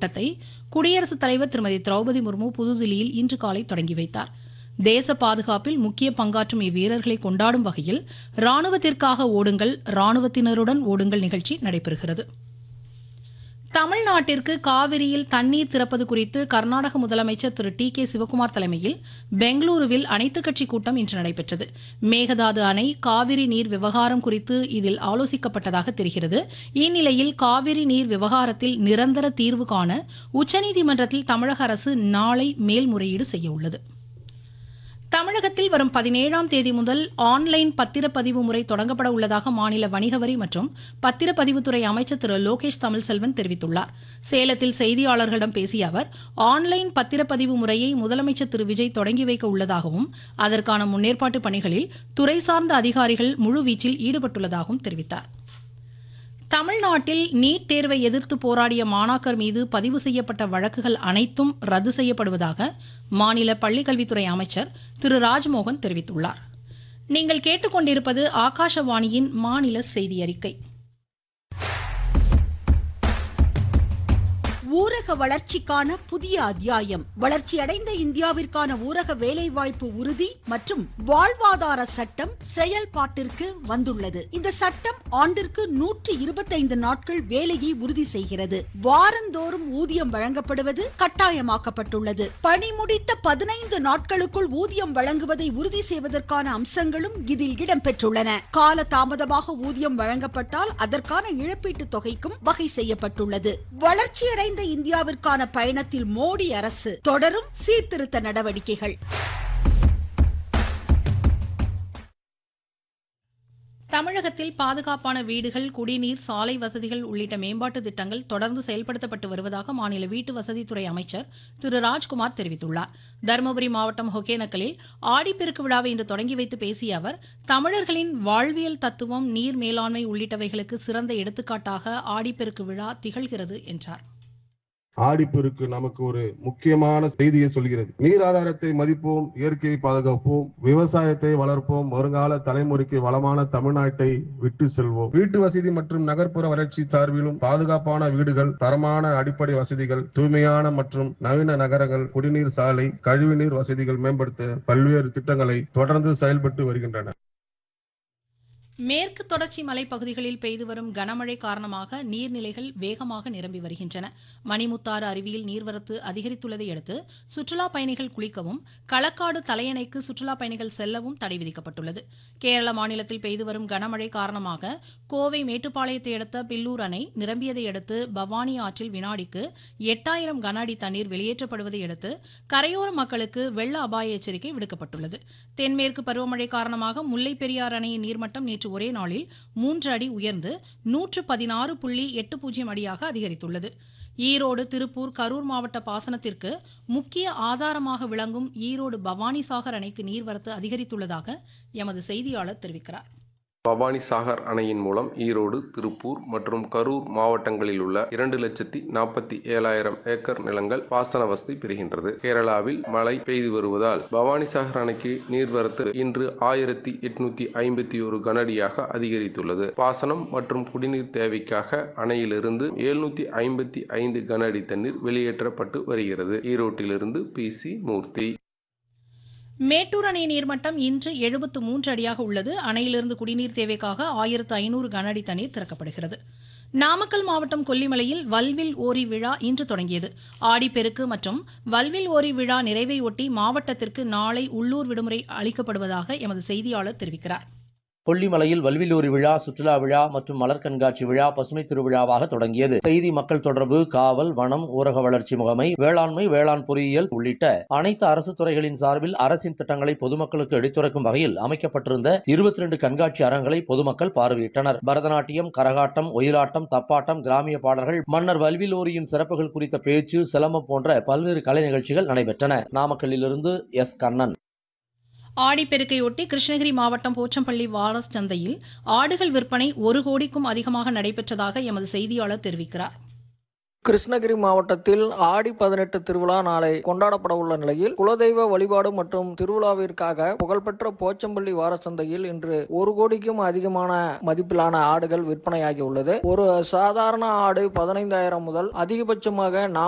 கூட்டத்தை குடியரசுத் தலைவர் திருமதி திரௌபதி முர்மு புதுதில்லியில் இன்று காலை தொடங்கி வைத்தார் தேச பாதுகாப்பில் முக்கிய பங்காற்றும் இவ்வீரர்களை கொண்டாடும் வகையில் ராணுவத்திற்காக ஓடுங்கள் ராணுவத்தினருடன் ஓடுங்கள் நிகழ்ச்சி நடைபெறுகிறது தமிழ்நாட்டிற்கு காவிரியில் தண்ணீர் திறப்பது குறித்து கர்நாடக முதலமைச்சர் திரு டி கே சிவக்குமார் தலைமையில் பெங்களூருவில் அனைத்துக் கட்சி கூட்டம் இன்று நடைபெற்றது மேகதாது அணை காவிரி நீர் விவகாரம் குறித்து இதில் ஆலோசிக்கப்பட்டதாக தெரிகிறது இந்நிலையில் காவிரி நீர் விவகாரத்தில் நிரந்தர தீர்வு காண உச்சநீதிமன்றத்தில் தமிழக அரசு நாளை மேல்முறையீடு செய்ய உள்ளது தமிழகத்தில் வரும் பதினேழாம் தேதி முதல் ஆன்லைன் பத்திரப்பதிவு முறை தொடங்கப்பட உள்ளதாக மாநில வணிக வரி மற்றும் பத்திரப்பதிவுத்துறை அமைச்சர் திரு லோகேஷ் தமிழ்செல்வன் தெரிவித்துள்ளார் சேலத்தில் செய்தியாளர்களிடம் பேசிய அவர் ஆன்லைன் பத்திரப்பதிவு முறையை முதலமைச்சர் திரு விஜய் தொடங்கி வைக்க உள்ளதாகவும் அதற்கான முன்னேற்பாட்டு பணிகளில் துறை சார்ந்த அதிகாரிகள் முழுவீச்சில் ஈடுபட்டுள்ளதாகவும் தெரிவித்தார் தமிழ்நாட்டில் நீட் தேர்வை எதிர்த்து போராடிய மாணாக்கர் மீது பதிவு செய்யப்பட்ட வழக்குகள் அனைத்தும் ரத்து செய்யப்படுவதாக மாநில பள்ளிக்கல்வித்துறை அமைச்சர் திரு ராஜ்மோகன் தெரிவித்துள்ளார் நீங்கள் கேட்டுக்கொண்டிருப்பது ஆகாஷவாணியின் மாநில செய்தி அறிக்கை ஊரக வளர்ச்சிக்கான புதிய அத்தியாயம் வளர்ச்சியடைந்த இந்தியாவிற்கான ஊரக வேலைவாய்ப்பு உறுதி மற்றும் வாழ்வாதார சட்டம் செயல்பாட்டிற்கு வந்துள்ளது இந்த சட்டம் ஆண்டிற்கு நூற்றி இருபத்தைந்து நாட்கள் வேலையை உறுதி செய்கிறது வாரந்தோறும் ஊதியம் வழங்கப்படுவது கட்டாயமாக்கப்பட்டுள்ளது பணி முடித்த பதினைந்து நாட்களுக்குள் ஊதியம் வழங்குவதை உறுதி செய்வதற்கான அம்சங்களும் இதில் இடம்பெற்றுள்ளன கால தாமதமாக ஊதியம் வழங்கப்பட்டால் அதற்கான இழப்பீட்டுத் தொகைக்கும் வகை செய்யப்பட்டுள்ளது வளர்ச்சியடைந்த இந்தியாவிற்கான பயணத்தில் மோடி அரசு தொடரும் சீர்திருத்த நடவடிக்கைகள் தமிழகத்தில் பாதுகாப்பான வீடுகள் குடிநீர் சாலை வசதிகள் உள்ளிட்ட மேம்பாட்டு திட்டங்கள் தொடர்ந்து செயல்படுத்தப்பட்டு வருவதாக மாநில வீட்டு வசதித்துறை அமைச்சர் திரு ராஜ்குமார் தெரிவித்துள்ளார் தருமபுரி மாவட்டம் ஒகேனக்கலில் ஆடிப்பெருக்கு விழாவை இன்று தொடங்கி வைத்து பேசிய அவர் தமிழர்களின் வாழ்வியல் தத்துவம் நீர் மேலாண்மை உள்ளிட்டவைகளுக்கு சிறந்த எடுத்துக்காட்டாக ஆடிப்பெருக்கு விழா திகழ்கிறது என்றார் ஆடிப்பெருக்கு நமக்கு ஒரு முக்கியமான செய்தியை சொல்கிறது நீர் ஆதாரத்தை மதிப்போம் இயற்கையை பாதுகாப்போம் விவசாயத்தை வளர்ப்போம் வருங்கால தலைமுறைக்கு வளமான தமிழ்நாட்டை விட்டு செல்வோம் வீட்டு வசதி மற்றும் நகர்ப்புற வளர்ச்சி சார்பிலும் பாதுகாப்பான வீடுகள் தரமான அடிப்படை வசதிகள் தூய்மையான மற்றும் நவீன நகரங்கள் குடிநீர் சாலை கழிவுநீர் வசதிகள் மேம்படுத்த பல்வேறு திட்டங்களை தொடர்ந்து செயல்பட்டு வருகின்றன மேற்கு தொடர்ச்சி மலைப்பகுதிகளில் பெய்து வரும் கனமழை காரணமாக நீர்நிலைகள் வேகமாக நிரம்பி வருகின்றன மணிமுத்தாறு அருவியில் நீர்வரத்து அதிகரித்துள்ளதை அடுத்து சுற்றுலா பயணிகள் குளிக்கவும் களக்காடு தலையணைக்கு சுற்றுலா பயணிகள் செல்லவும் தடை விதிக்கப்பட்டுள்ளது கேரள மாநிலத்தில் பெய்து வரும் கனமழை காரணமாக கோவை மேட்டுப்பாளையத்தை அடுத்த பில்லூர் அணை நிரம்பியதை அடுத்து பவானி ஆற்றில் வினாடிக்கு எட்டாயிரம் கன அடி தண்ணீர் வெளியேற்றப்படுவதை அடுத்து கரையோர மக்களுக்கு வெள்ள அபாய எச்சரிக்கை விடுக்கப்பட்டுள்ளது தென்மேற்கு பருவமழை காரணமாக முல்லை பெரியாறு அணையின் நீர்மட்டம் நேற்று ஒரே நாளில் மூன்று அடி உயர்ந்து நூற்று பதினாறு புள்ளி எட்டு பூஜ்ஜியம் அடியாக அதிகரித்துள்ளது ஈரோடு திருப்பூர் கரூர் மாவட்ட பாசனத்திற்கு முக்கிய ஆதாரமாக விளங்கும் ஈரோடு பவானிசாகர் அணைக்கு நீர்வரத்து அதிகரித்துள்ளதாக எமது செய்தியாளர் தெரிவிக்கிறார் பவானி சாகர் அணையின் மூலம் ஈரோடு திருப்பூர் மற்றும் கரூர் மாவட்டங்களில் உள்ள இரண்டு லட்சத்தி நாற்பத்தி ஏழாயிரம் ஏக்கர் நிலங்கள் பாசன வசதி பெறுகின்றது கேரளாவில் மழை பெய்து வருவதால் பவானி சாகர் அணைக்கு நீர்வரத்து இன்று ஆயிரத்தி எட்நூத்தி ஐம்பத்தி ஒரு கனஅடியாக அதிகரித்துள்ளது பாசனம் மற்றும் குடிநீர் தேவைக்காக அணையிலிருந்து எழுநூத்தி ஐம்பத்தி ஐந்து கன அடி தண்ணீர் வெளியேற்றப்பட்டு வருகிறது ஈரோட்டிலிருந்து பி சி மூர்த்தி மேட்டூர் அணை நீர்மட்டம் இன்று எழுபத்து மூன்று அடியாக உள்ளது அணையிலிருந்து குடிநீர் தேவைக்காக ஆயிரத்து ஐநூறு கன அடி தண்ணீர் திறக்கப்படுகிறது நாமக்கல் மாவட்டம் கொல்லிமலையில் வல்வில் ஓரி விழா இன்று தொடங்கியது ஆடிப்பெருக்கு மற்றும் வல்வில் ஓரி விழா நிறைவை ஒட்டி மாவட்டத்திற்கு நாளை உள்ளூர் விடுமுறை அளிக்கப்படுவதாக எமது செய்தியாளர் தெரிவிக்கிறார் கொல்லிமலையில் வல்விலூரி விழா சுற்றுலா விழா மற்றும் மலர் கண்காட்சி விழா பசுமை திருவிழாவாக தொடங்கியது செய்தி மக்கள் தொடர்பு காவல் வனம் ஊரக வளர்ச்சி முகமை வேளாண்மை வேளாண் பொறியியல் உள்ளிட்ட அனைத்து அரசு துறைகளின் சார்பில் அரசின் திட்டங்களை பொதுமக்களுக்கு எடுத்துரைக்கும் வகையில் அமைக்கப்பட்டிருந்த இருபத்தி ரெண்டு கண்காட்சி அரங்களை பொதுமக்கள் பார்வையிட்டனர் பரதநாட்டியம் கரகாட்டம் ஒயிலாட்டம் தப்பாட்டம் கிராமிய பாடல்கள் மன்னர் வல்விலோரியின் சிறப்புகள் குறித்த பேச்சு சிலம்பம் போன்ற பல்வேறு கலை நிகழ்ச்சிகள் நடைபெற்றன நாமக்கல்லிலிருந்து எஸ் கண்ணன் ஆடிப்பெருக்கையொட்டி கிருஷ்ணகிரி மாவட்டம் போச்சம்பள்ளி வாரஸ் சந்தையில் ஆடுகள் விற்பனை ஒரு கோடிக்கும் அதிகமாக நடைபெற்றதாக எமது செய்தியாளர் தெரிவிக்கிறார் கிருஷ்ணகிரி மாவட்டத்தில் ஆடி பதினெட்டு திருவிழா நாளை கொண்டாடப்பட உள்ள நிலையில் குலதெய்வ வழிபாடு மற்றும் திருவிழாவிற்காக புகழ்பெற்ற போச்சம்பள்ளி வாரச்சந்தையில் இன்று ஒரு கோடிக்கும் அதிகமான மதிப்பிலான ஆடுகள் விற்பனையாகி உள்ளது ஒரு சாதாரண ஆடு பதினைந்தாயிரம் முதல் அதிகபட்சமாக